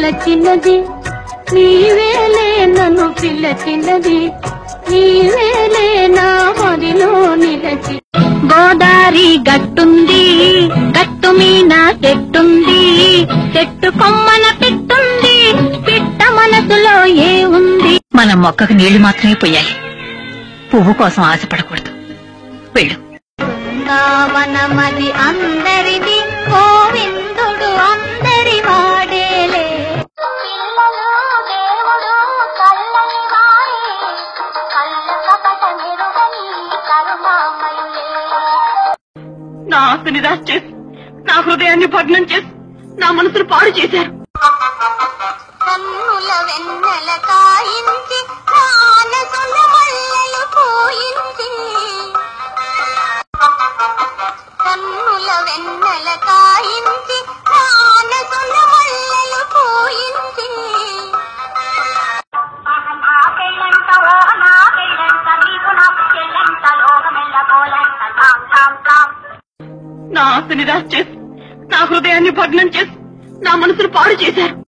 తలచినది నీవేలే నన్ను పిల్లచినది నీవేలే నా మదిలో నిలచి గోదారి గట్టుంది గట్టు మీన చెట్టుంది చెట్టు కొమ్మన పిట్టుంది పిట్ట మనసులో ఏ ఉంది మన మొక్కకు నీళ్లు మాత్రమే పోయాలి పువ్వు కోసం ఆశపడకూడదు వెళ్ళు బృందావనమది అందరిది గోవిందుడు అందరి వాడేలే పిల్లలు దేవుడు కళ్ళని వారి కళ్ళ కపట మెరుగని కరుణామయులే నా ఆస్తి నిరాశ చేసి నా హృదయాన్ని భగ్నం చేసి నా మనసును పాడు చేశారు కన్నుల వెన్నెల కాయించి మానసుల మల్లెలు పోయించి కన్నుల వెన్నెల కాయించి మానసుల మల్లెలు పోయించి నా పెళ్ళంట ఓ నా పెళ్ళంట నీకు నా పెళ్ళంట లోకమెల్ల పోలంట తాం తాం తాం నా ఆస్తి నిరాశ చేసి నా హృదయాన్ని భగ్నం చేసి నా మనసును పాడు చేశారు